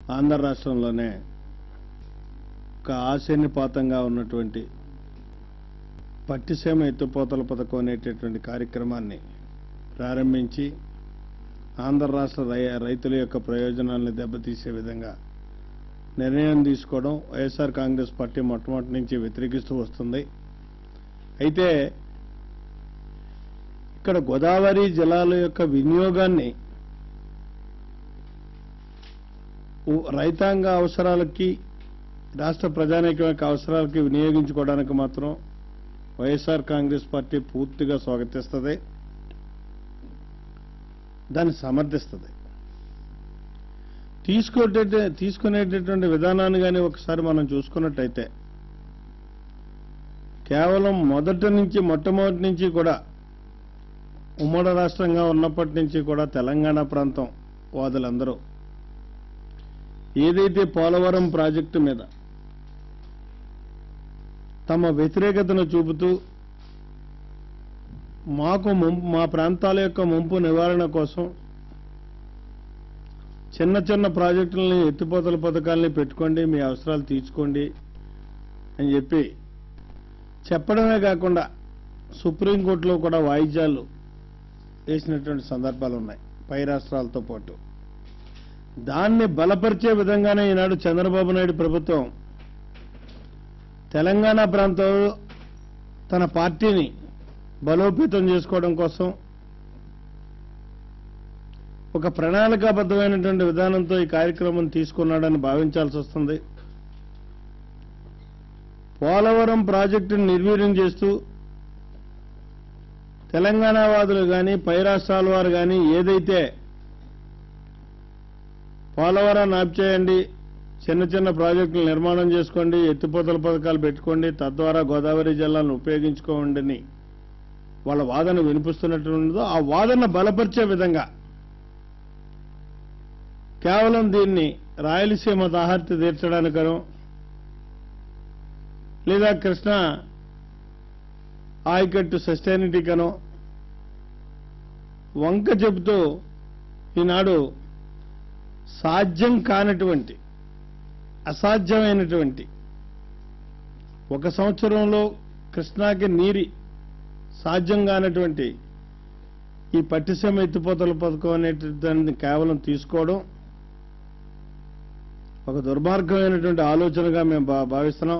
ఆంధ్ర రాష్ట్రంలోనే ఒక ఆశనిపాతంగా ఉన్నటువంటి పట్టిసీమ ఎత్తుపోతల పథకం అనేటటువంటి కార్యక్రమాన్ని ప్రారంభించి ఆంధ్ర రాష్ట్ర రై రైతుల యొక్క ప్రయోజనాలను దెబ్బతీసే విధంగా నిర్ణయం తీసుకోవడం వైఎస్ఆర్ కాంగ్రెస్ పార్టీ మొట్టమొదటి నుంచి వ్యతిరేకిస్తూ వస్తుంది అయితే ఇక్కడ గోదావరి జలాల యొక్క వినియోగాన్ని ఉ- రైతాంగ అవసరాలకి రాష్ట్ర ప్రజానీకం యొక్క అవసరాలకి వినియోగించుకోవడానికి మాత్రం వైఎస్ఆర్ కాంగ్రెస్ పార్టీ పూర్తిగా స్వాగతిస్తుంది దాన్ని సమర్థిస్తుంది తీసుకునే తీసుకునేటటువంటి విధానాన్ని కానీ ఒకసారి మనం చూసుకున్నట్టయితే కేవలం మొదటి నుంచి మొట్టమొదటి నుంచి కూడా ఉమ్మడి రాష్ట్రంగా ఉన్నప్పటి నుంచి కూడా తెలంగాణ ప్రాంతం వాదులందరూ ఏదైతే పోలవరం ప్రాజెక్టు మీద తమ వ్యతిరేకతను చూపుతూ మాకు ముంపు మా ప్రాంతాల యొక్క ముంపు నివారణ కోసం చిన్న చిన్న ప్రాజెక్టులని ఎత్తిపోతల పథకాలని పెట్టుకోండి మీ అవసరాలు తీర్చుకోండి అని చెప్పి చెప్పడమే కాకుండా సుప్రీంకోర్టులో కూడా వాయిద్యాలు వేసినటువంటి సందర్భాలు ఉన్నాయి పై రాష్ట్రాలతో పాటు దాన్ని బలపరిచే విధంగానే ఈనాడు చంద్రబాబు నాయుడు ప్రభుత్వం తెలంగాణ ప్రాంతంలో తన పార్టీని బలోపేతం చేసుకోవడం కోసం ఒక ప్రణాళికాబద్ధమైనటువంటి విధానంతో ఈ కార్యక్రమం తీసుకున్నాడని భావించాల్సి వస్తుంది పోలవరం ప్రాజెక్టును నిర్వీర్యం చేస్తూ తెలంగాణ వాదులు కానీ పై రాష్ట్రాల వారు కానీ ఏదైతే పోలవరాన్ని ఆప్ చేయండి చిన్న చిన్న ప్రాజెక్టులు నిర్మాణం చేసుకోండి ఎత్తిపోతల పథకాలు పెట్టుకోండి తద్వారా గోదావరి జిల్లాలను ఉపయోగించుకోండి అని వాళ్ళ వాదన వినిపిస్తున్నట్టుందో ఆ వాదన బలపరిచే విధంగా కేవలం దీన్ని రాయలసీమ దాహర్తి తీర్చడానికనో లేదా కృష్ణా ఆయకట్టు సస్టైనిటీకనో వంక చెబుతూ ఈనాడు సాధ్యం కానటువంటి అసాధ్యమైనటువంటి ఒక సంవత్సరంలో కృష్ణాకి నీరి సాధ్యం కానటువంటి ఈ పట్టిసీమ ఎత్తిపోతల పథకం అనేటువంటి కేవలం తీసుకోవడం ఒక దుర్మార్గమైనటువంటి ఆలోచనగా మేము భా- భావిస్తున్నాం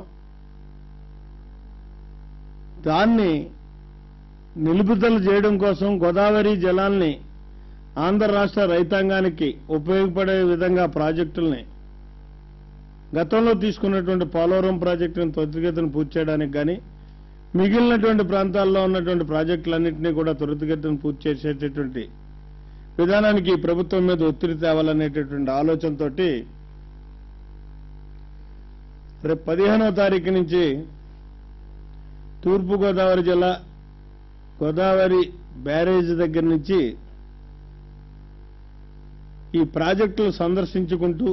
దాన్ని నిలుపుదల చేయడం కోసం గోదావరి జలాల్ని ఆంధ్ర రాష్ట్ర రైతాంగానికి ఉపయోగపడే విధంగా ప్రాజెక్టుల్ని గతంలో తీసుకున్నటువంటి పోలవరం ప్రాజెక్టును త్వరితగతిన పూర్తి చేయడానికి కానీ మిగిలినటువంటి ప్రాంతాల్లో ఉన్నటువంటి ప్రాజెక్టులన్నింటినీ కూడా త్వరితగతిన పూర్తి చేసేటటువంటి విధానానికి ఈ ప్రభుత్వం మీద ఒత్తిడి తేవాలనేటటువంటి ఆలోచనతోటి రేపు పదిహేనవ తారీఖు నుంచి తూర్పుగోదావరి జిల్లా గోదావరి బ్యారేజ్ దగ్గర నుంచి ఈ ప్రాజెక్టులు సందర్శించుకుంటూ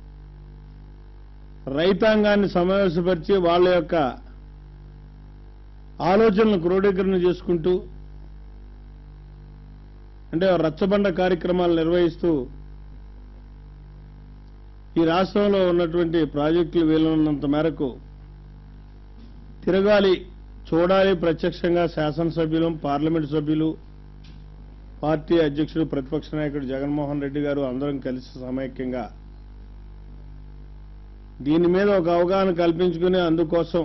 రైతాంగాన్ని సమావేశపరిచి వాళ్ళ యొక్క ఆలోచనలు క్రోడీకరణ చేసుకుంటూ అంటే రచ్చబండ కార్యక్రమాలు నిర్వహిస్తూ ఈ రాష్ట్రంలో ఉన్నటువంటి ప్రాజెక్టులు వీలున్నంత మేరకు తిరగాలి చూడాలి ప్రత్యక్షంగా శాసనసభ్యులు పార్లమెంట్ సభ్యులు పార్టీ అధ్యక్షుడు ప్రతిపక్ష నాయకుడు జగన్మోహన్ రెడ్డి గారు అందరం కలిసి సమైక్యంగా దీని మీద ఒక అవగాహన కల్పించుకుని అందుకోసం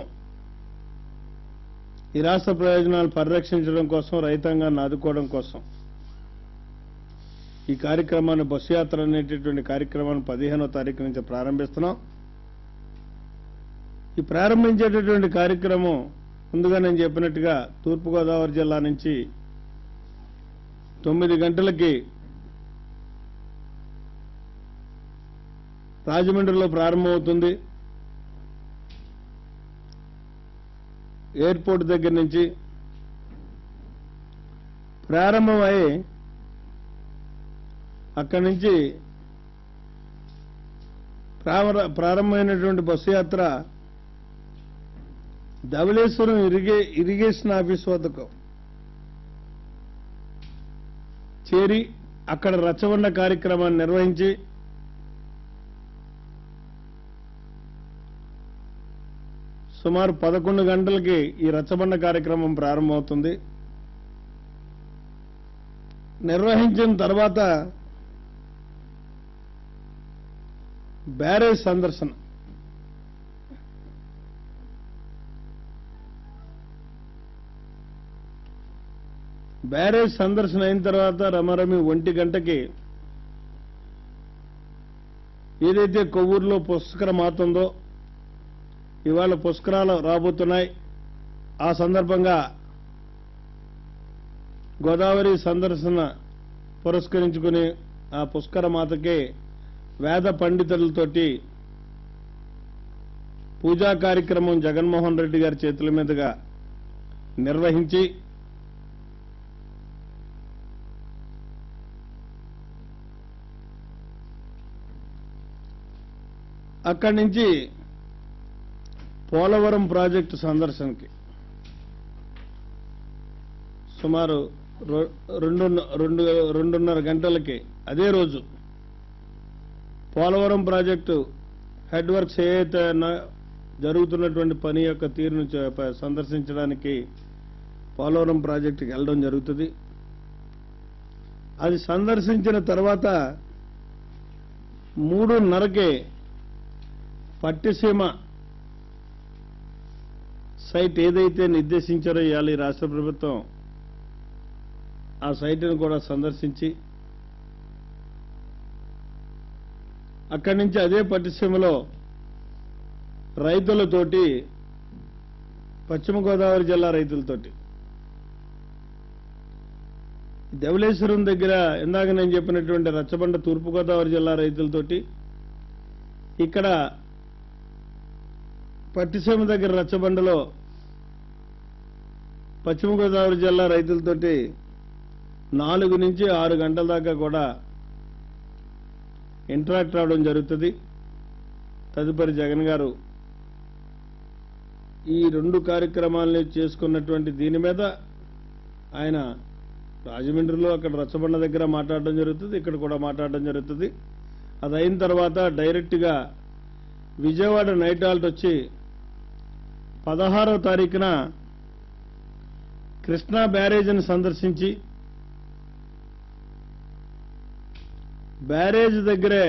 ఈ రాష్ట్ర ప్రయోజనాలు పరిరక్షించడం కోసం రైతాంగాన్ని ఆదుకోవడం కోసం ఈ కార్యక్రమాన్ని బస్సు యాత్ర అనేటటువంటి కార్యక్రమాన్ని పదిహేనో తారీఖు నుంచి ప్రారంభిస్తున్నాం ఈ ప్రారంభించేటటువంటి కార్యక్రమం ముందుగా నేను చెప్పినట్టుగా తూర్పుగోదావరి జిల్లా నుంచి తొమ్మిది గంటలకి రాజమండ్రిలో ప్రారంభమవుతుంది ఎయిర్పోర్ట్ దగ్గర నుంచి ప్రారంభమై అక్కడి నుంచి ప్రార- ప్రారంభమైనటువంటి బస్సు యాత్ర ధవళేశ్వరం ఇరిగే ఇరిగేషన్ ఆఫీస్ వద్దకు చేరి అక్కడ రచ్చబండ కార్యక్రమాన్ని నిర్వహించి సుమారు పదకొండు గంటలకి ఈ రచ్చబండ కార్యక్రమం ప్రారంభమవుతుంది నిర్వహించిన తర్వాత బ్యారేజ్ సందర్శన బ్యారేజ్ సందర్శన అయిన తర్వాత రమరమి ఒంటి గంటకి ఏదైతే కొవ్వూరులో పుష్కర మాతుందో ఇవాళ పుష్కరాలు రాబోతున్నాయి ఆ సందర్భంగా గోదావరి సందర్శన పురస్కరించుకుని ఆ పుష్కర మాతకి వేద పండితులతోటి పూజా కార్యక్రమం జగన్మోహన్ రెడ్డి గారి చేతుల మీదుగా నిర్వహించి అక్కడి నుంచి పోలవరం ప్రాజెక్టు సందర్శనకి సుమారు రొ- రెండు రెండు రెండున్నర గంటలకి అదే రోజు పోలవరం ప్రాజెక్టు హెడ్ వర్క్స్ ఏదైతే ఉన్న- జరుగుతున్నటువంటి పని యొక్క తీరును చ- ప- సందర్శించడానికి పోలవరం ప్రాజెక్టుకి వెళ్ళడం జరుగుతుంది అది సందర్శించిన తర్వాత మూడున్నరకే పట్టిసీమ సైట్ ఏదైతే నిర్దేశించారో ఇవాళ ఈ రాష్ట్ర ప్రభుత్వం ఆ సైట్ను కూడా సందర్శించి అక్కడి నుంచి అదే పట్టిసీమలో రైతులతోటి పశ్చిమ గోదావరి జిల్లా రైతులతోటి ధవళేశ్వరం దగ్గర ఇందాక నేను చెప్పినటువంటి రచ్చబండ తూర్పుగోదావరి జిల్లా రైతులతోటి ఇక్కడ పట్టిసీమ దగ్గర రచ్చబండలో పశ్చిమ గోదావరి జిల్లా రైతులతోటి నాలుగు నుంచి ఆరు గంటల దాకా కూడా ఇంటరాక్ట్ అవడం జరుగుతుంది తదుపరి జగన్ గారు ఈ రెండు కార్యక్రమాలని చేసుకున్నటువంటి దీని మీద ఆయన రాజమండ్రిలో అక్కడ రచ్చబండ దగ్గర మాట్లాడడం జరుగుతుంది ఇక్కడ కూడా మాట్లాడడం జరుగుతుంది అది అయిన తర్వాత డైరెక్ట్గా విజయవాడ నైట్ హాల్ట్ వచ్చి పదహారో తారీఖున కృష్ణా బ్యారేజ్ని సందర్శించి బ్యారేజ్ దగ్గరే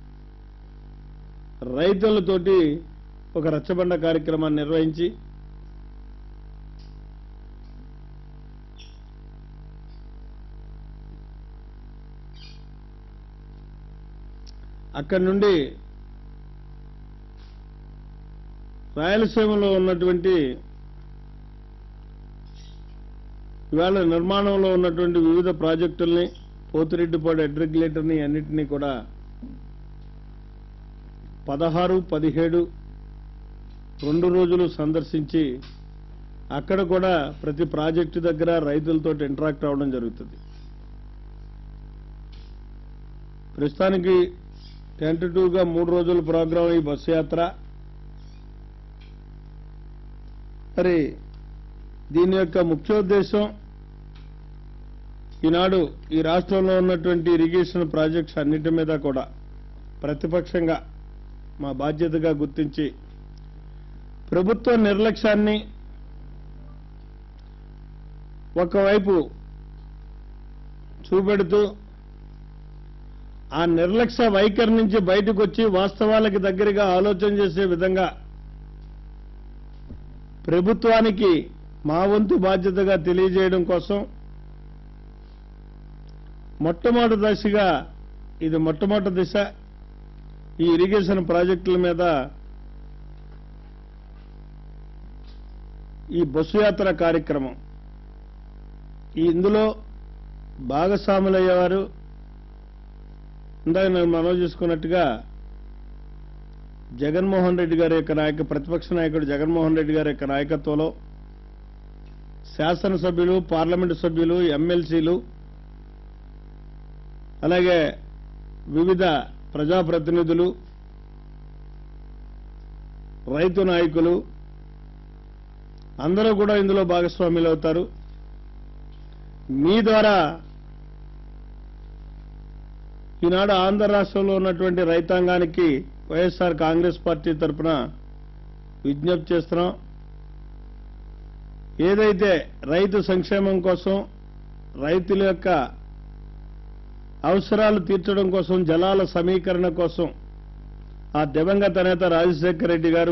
రైతులతోటి ఒక రచ్చబండ కార్యక్రమాన్ని నిర్వహించి అక్కడి నుండి రాయలసీమలో ఉన్నటువంటి ఇవాళ నిర్మాణంలో ఉన్నటువంటి వివిధ ప్రాజెక్టుల్ని పోతిరెడ్డిపాడు హెడ్ రెగ్యులేటర్ని అన్నింటినీ కూడా పదహారు పదిహేడు రెండు రోజులు సందర్శించి అక్కడ కూడా ప్రతి ప్రాజెక్టు దగ్గర రైతులతో ఇంటరాక్ట్ అవ్వడం జరుగుతుంది ప్రస్తుతానికి టెంటటివ్గా మూడు రోజుల ప్రోగ్రాం ఈ బస్సు యాత్ర మరి దీని యొక్క ముఖ్యోద్దేశం ఈనాడు ఈ రాష్ట్రంలో ఉన్నటువంటి ఇరిగేషన్ ప్రాజెక్ట్స్ అన్నిటి మీద కూడా ప్రతిపక్షంగా మా బాధ్యతగా గుర్తించి ప్రభుత్వ నిర్లక్ష్యాన్ని ఒకవైపు చూపెడుతూ ఆ నిర్లక్ష్య వైఖరి నుంచి బయటకు వచ్చి వాస్తవాలకు దగ్గరగా ఆలోచన చేసే విధంగా ప్రభుత్వానికి మా వంతు బాధ్యతగా తెలియజేయడం కోసం మొట్టమొదటి దశగా ఇది మొట్టమొదటి దిశ ఈ ఇరిగేషన్ ప్రాజెక్టుల మీద ఈ బస్సు యాత్ర కార్యక్రమం ఈ ఇందులో భాగస్వాములయ్యేవారు ఇందాక నేను మనవి చేసుకున్నట్టుగా జగన్మోహన్ రెడ్డి గారి యొక్క నాయక ప్రతిపక్ష నాయకుడు జగన్మోహన్ రెడ్డి గారి యొక్క నాయకత్వంలో శాసనసభ్యులు పార్లమెంటు సభ్యులు ఎమ్మెల్సీలు అలాగే వివిధ ప్రజాప్రతినిధులు రైతు నాయకులు అందరూ కూడా ఇందులో భాగస్వాములు అవుతారు మీ ద్వారా ఈనాడు ఆంధ్ర రాష్ట్రంలో ఉన్నటువంటి రైతాంగానికి వైఎస్ఆర్ కాంగ్రెస్ పార్టీ తరఫున విజ్ఞప్తి చేస్తున్నాం ఏదైతే రైతు సంక్షేమం కోసం రైతుల యొక్క అవసరాలు తీర్చడం కోసం జలాల సమీకరణ కోసం ఆ దివంగత నేత రాజశేఖర రెడ్డి గారు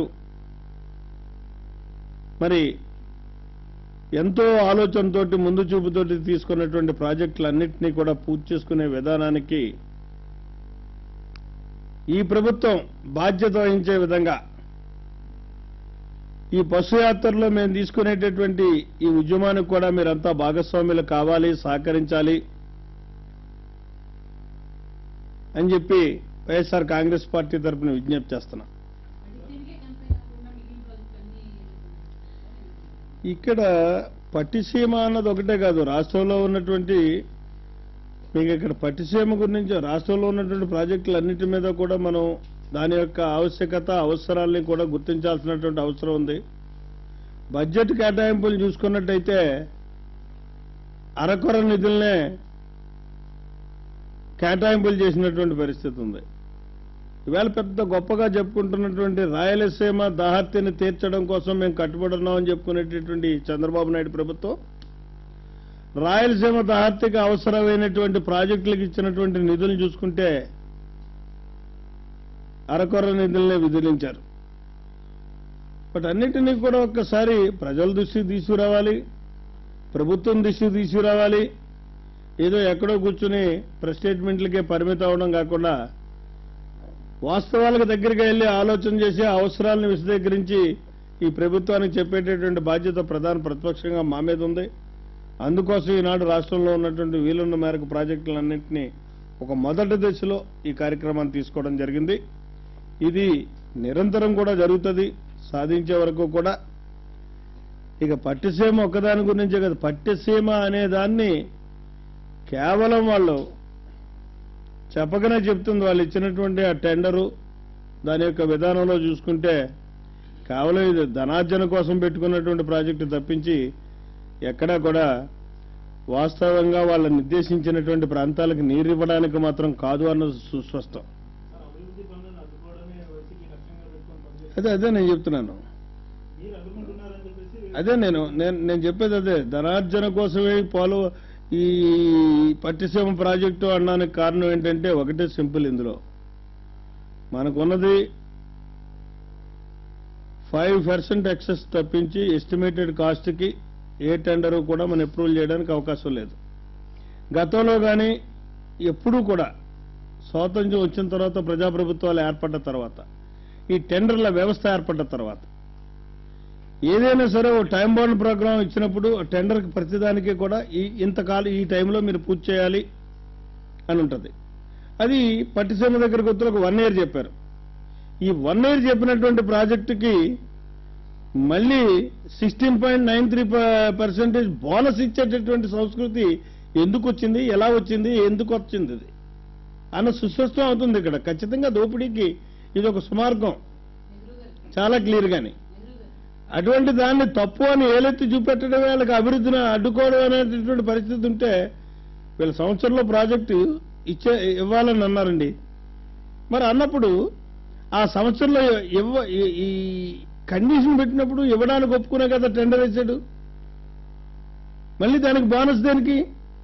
మరి ఎంతో ఆలోచనతోటి ముందు చూపుతోటి తీసుకున్నటువంటి ప్రాజెక్టులన్నింటినీ కూడా పూర్తి చేసుకునే విధానానికి ఈ ప్రభుత్వం బాధ్యత వహించే విధంగా ఈ బస్సు యాత్రలో మేము తీసుకునేటటువంటి ఈ ఉద్యమానికి కూడా మీరంతా భాగస్వాములు కావాలి సహకరించాలి అని చెప్పి వైఎస్ఆర్ కాంగ్రెస్ పార్టీ తరఫున విజ్ఞప్తి చేస్తున్నాం దీనికే కనిపించకుండా మిగిలిన ప్రాజెక్టులన్నీ ఇక్కడ పట్టిసీమ అన్నది ఒకటే కాదు రాష్ట్రంలో ఉన్నటువంటి మీకు ఇక్కడ పట్టిసీమ గురించి రాష్ట్రంలో ఉన్నటువంటి ప్రాజెక్టులన్నిటి మీద కూడా మనం దాని యొక్క ఆవశ్యకత అవసరాల్ని కూడా గుర్తించాల్సినటువంటి అవసరం ఉంది బడ్జెట్ కేటాయింపులు చూసుకున్నట్టయితే అరకొర నిధులనే కేటాయింపులు చేసినటువంటి పరిస్థితి ఉంది ఈవేళ పెద్ద గొప్పగా చెప్పుకుంటున్నటువంటి రాయలసీమ దాహర్తిని తీర్చడం కోసం మేము కట్టుబడి ఉన్నామని చెప్పుకునేటటువంటి చంద్రబాబు నాయుడు ప్రభుత్వం రాయలసీమ దాహర్తికి అవసరమైనటువంటి ప్రాజెక్టులకు ఇచ్చినటువంటి నిధులు చూసుకుంటే అరకొర నిధులనే విధిలించారు బట్ అన్నిటినీ కూడా ఒక్కసారి ప్రజల దృష్టికి తీసుకురావాలి ప్రభుత్వం దృష్టికి తీసుకురావాలి ఏదో ఎక్కడో కూర్చుని ప్రెస్ స్టేట్మెంట్లకే పరిమితం అవడం కాకుండా వాస్తవాలకు దగ్గరికి వెళ్ళి ఆలోచన చేసి ఆ అవసరాలను విశదీకరించి ఈ ప్రభుత్వానికి చెప్పేటటువంటి బాధ్యత ప్రధాన ప్రతిపక్షంగా మా మీద ఉంది అందుకోసం ఈనాడు రాష్ట్రంలో ఉన్నటువంటి వీలున్న మేరకు ప్రాజెక్టులన్నింటినీ ఒక మొదటి దశలో ఈ కార్యక్రమాన్ని తీసుకోవడం జరిగింది ఇది నిరంతరం కూడా జరుగుతుంది సాధించే వరకు కూడా ఇక పట్టిసీమ ఒక్కదాని గురించే కదా పట్టిసీమ అనే దాన్ని కేవలం వాళ్ళు చెప్పకనే చెప్తుంది వాళ్ళు ఇచ్చినటువంటి ఆ టెండరు దాని యొక్క విధానంలో చూసుకుంటే కేవలం ఇది ధనార్జన కోసం పెట్టుకున్నటువంటి ప్రాజెక్టు తప్పించి ఎక్కడా కూడా వాస్తవంగా వాళ్ళ నిర్దేశించినటువంటి ప్రాంతాలకు నీరు ఇవ్వడానికి మాత్రం కాదు అన్నది సుస్పష్టం అభివృద్ధి పనులను అడ్డుకోవడమే వైసీపీ లక్ష్యంగా పెట్టుకొని పనిచేస్తారు అదే అదే నేను చెప్తున్నాను మీరు అడ్డుకుంటున్నారని చెప్పేసి అదే నేను నేను నేను చెప్పేది అదే ధనార్జన కోసమే పోలు ఈ పట్టిసీమ ప్రాజెక్టు అనడానికి కారణం ఏంటంటే ఒకటే సింపుల్ ఇందులో మనకున్నది ఫైవ్ పర్సెంట్ ఎక్సెస్ తప్పించి ఎస్టిమేటెడ్ కాస్ట్కి ఏ టెండరు కూడా మనం అప్రూవల్ చేయడానికి అవకాశం లేదు గతంలో కానీ ఎప్పుడూ కూడా స్వాతంత్ర్యం వచ్చిన తర్వాత ప్రజాప్రభుత్వాలు ఏర్పడ్డ తర్వాత ఈ టెండర్ల వ్యవస్థ ఏర్పడ్డ తర్వాత ఏదైనా సరే ఓ టైం బౌండ్ ప్రోగ్రామ్ ఇచ్చినప్పుడు టెండర్కి ప్రతిదానికి కూడా ఈ ఇంతకాలం ఈ టైంలో మీరు పూర్తి చేయాలి అని ఉంటుంది అది పట్టిసీమ దగ్గరకు వచ్చి ఒక వన్ ఇయర్ చెప్పారు ఈ వన్ ఇయర్ చెప్పినటువంటి ప్రాజెక్టుకి మళ్ళీ sixteen point nine three percentage bonus ఇచ్చేటటువంటి సంస్కృతి ఎందుకు వచ్చింది ఎలా వచ్చింది ఎందుకు వచ్చింది ఇది అన్న సుస్పష్టం అవుతుంది ఇక్కడ ఖచ్చితంగా దోపిడీకి ఇది ఒక సుమార్గం నెహ్రూ గారు చాలా క్లియర్ గాని నెహ్రూ గారు అటువంటి దాన్ని తప్పు అని ఏలెత్తి చూపెట్టడం వాళ్ళకి అభివృద్ధిని అడ్డుకోవడం అనేటటువంటి పరిస్థితి ఉంటే వీళ్ళ సంవత్సరంలో ప్రాజెక్టు ఇచ్చే ఇవ్వాలని అన్నారండి మరి అన్నప్పుడు ఆ సంవత్సరంలో ఇవ్వ ఈ- ఈ కండిషన్ పెట్టినప్పుడు ఇవ్వడానికి ఒప్పుకునే కదా టెండర్ వేసాడు మళ్ళీ దానికి బోనస్ దేనికి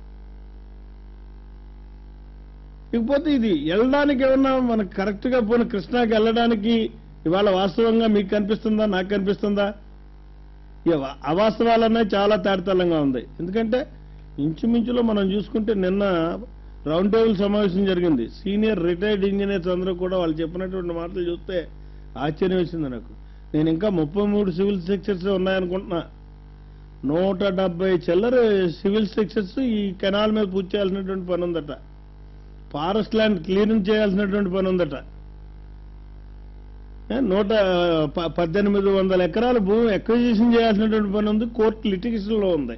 ఇకపోతే ఇది వెళ్ళడానికి ఏమన్నా మనకు కరెక్ట్గా పోయిన కృష్ణాకి వెళ్ళడానికి ఇవాళ వాస్తవంగా మీకు కనిపిస్తుందా నాకు కనిపిస్తుందా ఇక వా- అవాస్తవాలన్నా చాలా తేడతల్లంగా ఉంది ఎందుకంటే ఇంచుమించులో మనం చూసుకుంటే నిన్న రౌండ్ టేబుల్ సమావేశం జరిగింది సీనియర్ రిటైర్డ్ ఇంజనీర్స్ అందరూ కూడా వాళ్ళు చెప్పినటువంటి మాటలు చూస్తే ఆశ్చర్యం వేసింది నాకు నేను ఇంకా ముప్పై మూడు సివిల్ స్ట్రక్చర్స్ ఉన్నాయనుకుంటున్నా నూట డెబ్బై చిల్లర సివిల్ స్ట్రక్చర్స్ ఈ కెనాల్ మీద పూర్తి చేయాల్సినటువంటి పని ఉందట ఫారెస్ట్ ల్యాండ్ క్లియరెన్స్ చేయాల్సినటువంటి పని ఉందట ఏ, నూట ప- పద్దెనిమిది వందల ఎకరాల భూమి ఎక్విజిషన్ చేయాల్సినటువంటి పని ఉంది కోర్టు లిటిగేషన్లో ఉంది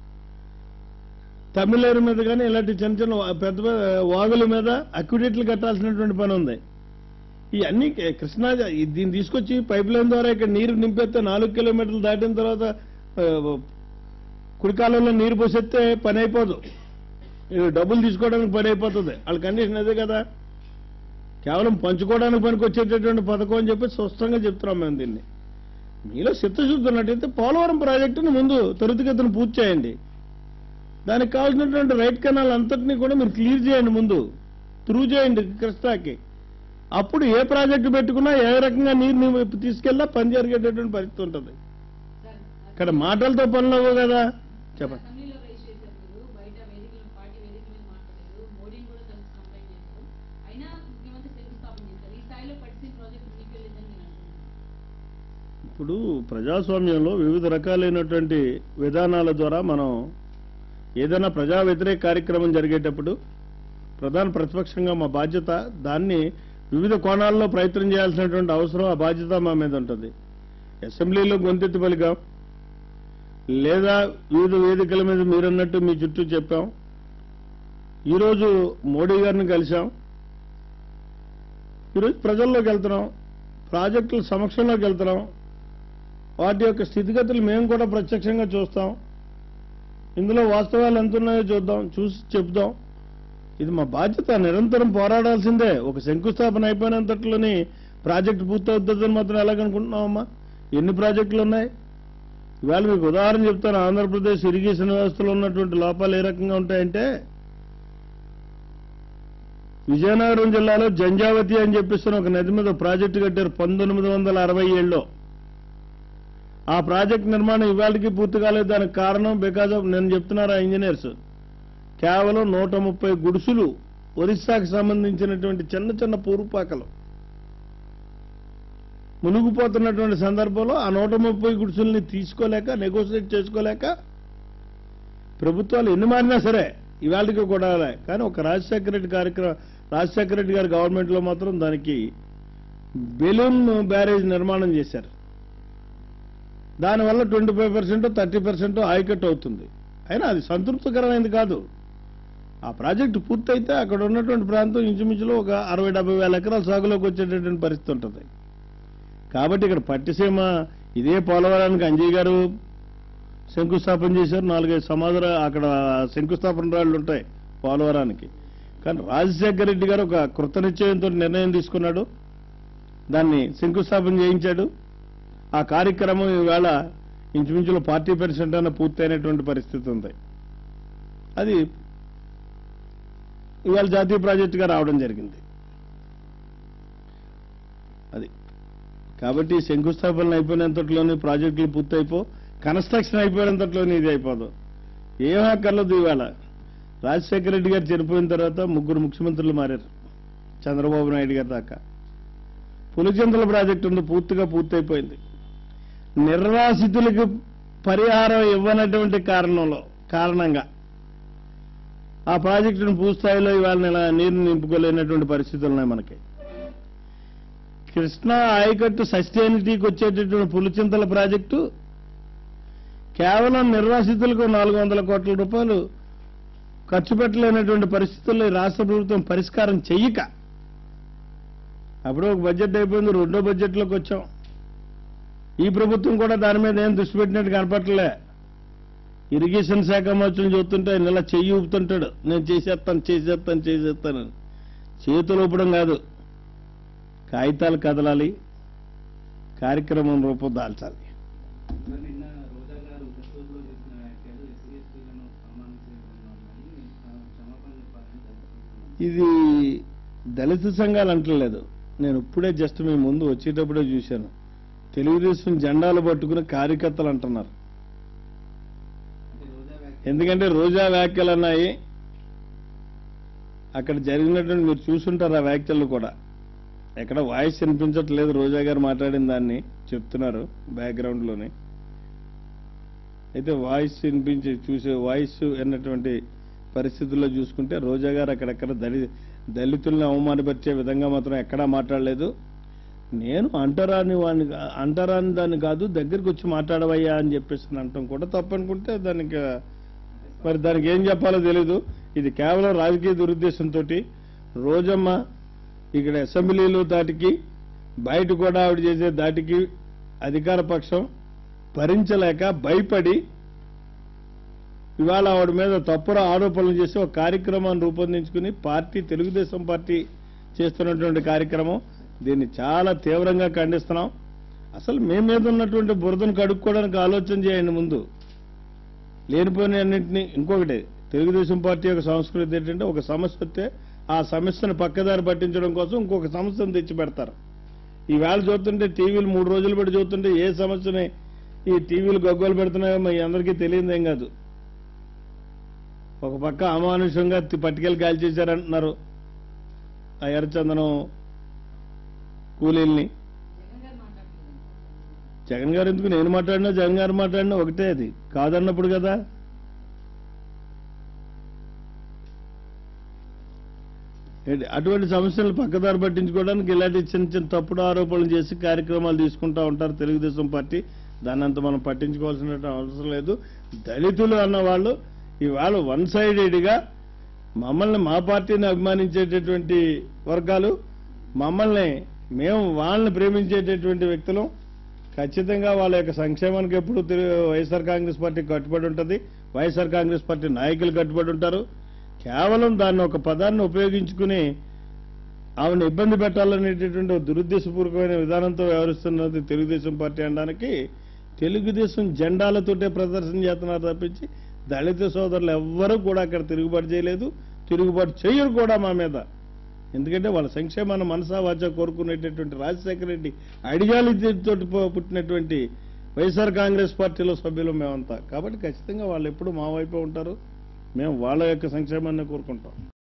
తమిళేరు మీద కానీ ఇలాంటి చిన్న చిన్న వా- పెద్ద పెద్ద వాగుల మీద అక్విడేట్లు కట్టాల్సినటువంటి పని ఉంది ఇవన్నీ కే- కృష్ణా జ- ఈ- దీన్ని తీసుకొచ్చి పైప్ లైన్ ద్వారా ఇక్కడ నీరు నింపేస్తే నాలుగు కిలోమీటర్లు దాటిన తర్వాత ఆ, కుడికాలంలో నీరు పోసేస్తే పని అయిపోదు ఇది డబ్బులు తీసుకోవడానికి పని అయిపోతుంది వాళ్ళ కండిషన్ అదే కదా కేవలం పంచుకోవడానికి పనికి వచ్చేటటువంటి పథకం అని చెప్పి స్పష్టంగా చెప్తున్నాం మేము దీన్ని మీలో చిత్తశుద్ధి ఉన్నట్టయితే పోలవరం ప్రాజెక్టును ముందు త్వరితగతిన పూర్తి చేయండి దానికి కావాల్సినటువంటి రైట్ కెనాల్ అంతటినీ కూడా మీరు క్లియర్ చేయండి ముందు త్రూ చేయండి కృష్ణాకి అప్పుడు ఏ ప్రాజెక్టు పెట్టుకున్నా ఏ రకంగా నీరు తీసుకెళ్ళా పని జరిగేటటువంటి పరిస్థితి ఉంటుంది సార్, ఇక్కడ మాటలతో పనులు అవ్వవు కదా చెప్పండి అసెంబ్లీలో రైజ్ చేశారు బయట వేదికలు పార్టీ వేదికల మీద మాట్లాడారు మోడీని కూడా కలిసి కంప్లైంట్ చేశారు అయినా ముఖ్యమంత్రి శంకుస్థాపన చేశారు ఈ స్థాయిలో పట్టిన ప్రాజెక్ట్ మీకు వెళ్ళిందని నేను అనుకుంటున్నాను ఇప్పుడు ప్రజాస్వామ్యంలో వివిధ రకాలైనటువంటి విధానాల ద్వారా మనం ఏదైనా ప్రజా వ్యతిరేక కార్యక్రమం జరిగేటప్పుడు ప్రధాన ప్రతిపక్షంగా మా బాధ్యత దాన్ని వివిధ కోణాల్లో ప్రయత్నం చేయాల్సినటువంటి అవసరం ఆ బాధ్యత మా మీద ఉంటుంది అసెంబ్లీలో గొంతెత్తి పలికాం లేదా వివిధ వేదికల మీద మీరన్నట్టు మీ చుట్టూ చెప్పాం ఈరోజు మోడీ గారిని కలిశాం ఈరోజు ప్రజల్లోకి వెళ్తున్నాం ప్రాజెక్టుల సమక్షంలోకి వెళ్తున్నాం వాటి యొక్క స్థితిగతులు మేము కూడా ప్రత్యక్షంగా చూస్తాం ఇందులో వాస్తవాలు ఎంత ఉన్నాయో చూద్దాం చూసి చెప్దాం ఇది మా బాధ్యత నిరంతరం పోరాడాల్సిందే ఒక శంకుస్థాపన అయిపోయినంతట్లోని ప్రాజెక్టు పూర్తవుతుందని మాత్రం ఎలాగనుకుంటున్నామమ్మా ఎన్ని ప్రాజెక్టులు ఉన్నాయి ఇవాళ మీకు ఉదాహరణ చెప్తాను ఆంధ్రప్రదేశ్ ఇరిగేషన్ వ్యవస్థలో ఉన్నటువంటి లోపాలు ఏ రకంగా ఉంటాయంటే విజయనగరం జిల్లాలో జంజావతి అని చెప్పేసి ఒక నది మీద ప్రాజెక్టు కట్టారు పంతొమ్మిది వందల అరవై ఏడులో ఆ ప్రాజెక్ట్ నిర్మాణం ఇవాళకి పూర్తి కాలేదు దానికి కారణం బికాజ్ ఆఫ్ నేను చెప్తున్నారా ఇంజనీర్స్ కేవలం నూట ముప్పై గుడుసులు ఒరిస్సాకు సంబంధించినటువంటి చిన్న చిన్న పూర్వపాకలు మునిగిపోతున్నటువంటి సందర్భంలో ఆ నూట ముప్పై గుడుసుల్ని తీసుకోలేక నెగోషియేట్ చేసుకోలేక ప్రభుత్వాలు ఎన్ని మారినా సరే ఇవాళకి కూడా కానీ ఒక రాజశేఖర రెడ్డి కార్యక్రమం రాజశేఖర రెడ్డి గారి గవర్నమెంట్లో మాత్రం దానికి బెలూన్ బ్యారేజ్ నిర్మాణం చేశారు దానివల్ల twenty five percent thirty percent ఆయకట్టు అవుతుంది అయినా అది సంతృప్తికరమైనది కాదు ఆ ప్రాజెక్టు పూర్తయితే అక్కడ ఉన్నటువంటి ప్రాంతం ఇంచుమించులో ఒక అరవై డెబ్బై వేల ఎకరాల సాగులోకి వచ్చేటటువంటి పరిస్థితి ఉంటుంది కాబట్టి ఇక్కడ పట్టిసీమ ఇదే పోలవరానికి అంజయ్ గారు శంకుస్థాపన చేశారు నాలుగైదు సమాధులు అక్కడ శంకుస్థాపన రాళ్ళు ఉంటాయి పోలవరానికి కానీ రాజశేఖర రెడ్డి గారు ఒక కృత నిశ్చయంతో నిర్ణయం తీసుకున్నాడు దాన్ని శంకుస్థాపన చేయించాడు ఆ కార్యక్రమం ఈవేళ ఇంచుమించులో పార్టీ పర్సెంట్ అన్న పూర్తయినటువంటి పరిస్థితి ఉంది అది ఇవాళ జాతీయ ప్రాజెక్టుగా రావడం జరిగింది అది కాబట్టి శంకుస్థాపన అయిపోయినంతట్లోనే ప్రాజెక్టులు పూర్తయిపో కన్స్ట్రక్షన్ అయిపోయినంతట్లోనే ఇది అయిపోదు ఏం అక్కర్లేదు ఇవాళ రాజశేఖర రెడ్డి గారు చనిపోయిన తర్వాత ముగ్గురు ముఖ్యమంత్రులు మారారు చంద్రబాబు నాయుడు గారి దాకా పులిచింతల ప్రాజెక్టు ఉంది పూర్తిగా పూర్తయిపోయింది నిర్వాసితులకు పరిహారం ఇవ్వనటువంటి కారణంలో కారణంగా ఆ ప్రాజెక్టును పూర్తిస్థాయిలో ఇవాళ నెల నీరు నింపుకోలేనటువంటి పరిస్థితులు ఉన్నాయి మనకి కృష్ణా ఆయకట్టు సస్టైనిటీకి వచ్చేటటువంటి పులిచింతల ప్రాజెక్టు కేవలం నిర్వాసితులకు నాలుగు వందల కోట్ల రూపాయలు ఖర్చు పెట్టలేనటువంటి పరిస్థితుల్లో ఈ రాష్ట్ర ప్రభుత్వం పరిష్కారం చెయ్యక అప్పుడు ఒక బడ్జెట్ అయిపోయింది రెండో బడ్జెట్లోకి వచ్చాం ఈ ప్రభుత్వం కూడా దాని మీద ఏం దృష్టి పెట్టినట్టు కనపట్లే ఇరిగేషన్ శాఖ మంత్రులు చూస్తుంటే ఆయన ఇలా చెయ్యి ఊపుతుంటాడు నేను చేసేస్తాను చేసేస్తాను చేసేస్తాను అని. చేతులు ఊపడం కాదు కాగితాలు కదలాలి కార్యక్రమం రూపం దాల్చాలి మరి నిన్న రోజా గారు చిత్తూరులో చేసిన వ్యాఖ్యలు ఎస్సీ ఎస్టీలను అవమానించడం క్షమాపణ చెప్పాలని తెలుసుకుంటున్నాను ఇది దళిత సంఘాలు అంటలేదు నేను ఇప్పుడే జస్ట్ మీ ముందు వచ్చేటప్పుడే చూశాను తెలుగుదేశం జెండాలు పట్టుకుని కార్యకర్తలు అంటున్నారు అంటే రోజా వ్యాఖ్య ఎందుకంటే రోజా వ్యాఖ్యలు అన్నాయి అక్కడ జరిగినటువంటి మీరు చూసుంటారు ఆ వ్యాఖ్యలు కూడా ఎక్కడ వాయిస్ వినిపించట్లేదు రోజా గారు మాట్లాడిన దాన్ని చెప్తున్నారు బ్యాక్గ్రౌండ్లోనే అయితే వాయిస్ వినిపించి చూసే వాయిస్ అన్నటువంటి పరిస్థితుల్లో చూసుకుంటే రోజా గారు అక్కడెక్కడ దళి దళితుల్ని అవమానపరిచే విధంగా మాత్రం ఎక్కడా మాట్లాడలేదు నేను అంటరాని వాడిని కా- అంటరాని దాన్ని కాదు దగ్గరికి వచ్చి మాట్లాడవయ్యా అని చెప్పేసి అంటాం కూడా తప్పనుకుంటే దానికి మరి దానికి ఏం చెప్పాలో తెలీదు ఇది కేవలం రాజకీయ దురుద్దేశంతో రోజమ్మ ఇక్కడ అసెంబ్లీలో దాటికి బయట కూడా ఆవిడ చేసే దాటికి అధికార పక్షం భరించలేక భయపడి ఇవాళ ఆవిడ మీద తప్పుడు ఆరోపణలు చేసి ఒక కార్యక్రమాన్ని రూపొందించుకుని పార్టీ తెలుగుదేశం పార్టీ చేస్తున్నటువంటి కార్యక్రమం దీన్ని చాలా తీవ్రంగా ఖండిస్తున్నాం అసలు మీ మీద ఉన్నటువంటి బురదను కడుక్కోవడానికి ఆలోచన చేయండి ముందు లేనిపోయిన అన్నింటినీ ఇంకొకటి తెలుగుదేశం పార్టీ యొక్క సంస్కృతి ఏంటంటే ఒక సమస్య వస్తే ఆ సమస్యను పక్కదారి పట్టించడం కోసం ఇంకొక సమస్యను తెచ్చి పెడతారు ఈవేళ చూస్తుంటే టీవీలు మూడు రోజులు పెట్టి చూస్తుంటే ఏ సమస్యని ఈ టీవీలు గగ్గోలు పెడుతున్నాయో మీ అందరికీ తెలియదేం కాదు ఒక పక్క అమానుషంగా తి- పట్టుకెళ్ళి కాల్చేశారంటున్నారు ఆ ఎర్రచందనం కూలీల్ని జగన్ గారు మాట్లాడలేదు జగన్ గారు ఎందుకు నేను మాట్లాడినా జగన్ గారు మాట్లాడినా ఒకటే అది కాదన్నప్పుడు కదా ఏంటి, అటువంటి సమస్యలు పక్కదారి పట్టించుకోవడానికి ఇలాంటి చిన్న చిన్న తప్పుడు ఆరోపణలు చేసి కార్యక్రమాలు తీసుకుంటా ఉంటారు తెలుగుదేశం పార్టీ దాన్ని అంత మనం పట్టించుకోవాల్సిన అవసరం లేదు దళితులు అన్న వాళ్ళు ఇవాళ వన్ సైడెడ్గా మమ్మల్ని మా పార్టీని అభిమానించేటటువంటి వర్గాలు మమ్మల్ని మేము వాళ్ళని ప్రేమించేటటువంటి వ్యక్తులు ఖచ్చితంగా వాళ్ళ యొక్క సంక్షేమానికి ఎప్పుడు తెలు- వైఎస్ఆర్ కాంగ్రెస్ పార్టీ కట్టుబడి ఉంటుంది వైఎస్ఆర్ కాంగ్రెస్ పార్టీ నాయకులు కట్టుబడి ఉంటారు కేవలం దాన్ని ఒక పదాన్ని ఉపయోగించుకుని ఆమెను ఇబ్బంది పెట్టాలనేటటువంటి ఒక దురుద్దేశపూర్వకమైన విధానంతో వ్యవహరిస్తున్నది తెలుగుదేశం పార్టీ అనడానికి తెలుగుదేశం జెండాలతోటే ప్రదర్శన చేస్తున్నారు తప్పించి దళిత సోదరులు ఎవ్వరూ కూడా అక్కడ తిరుగుబాటు చేయలేదు తిరుగుబాటు చేయరు కూడా మా మీద ఎందుకంటే వాళ్ళ సంక్షేమాన్ని మనసా వాచా కోరుకునేటటువంటి రాజశేఖర రెడ్డి ఐడియాలజీతో పుట్టినటువంటి వైఎస్ఆర్ కాంగ్రెస్ పార్టీలో సభ్యులు మేమంతా కాబట్టి ఖచ్చితంగా వాళ్ళు ఎప్పుడు మా వైపే ఉంటారు మేము వాళ్ళ యొక్క సంక్షేమాన్ని కోరుకుంటాం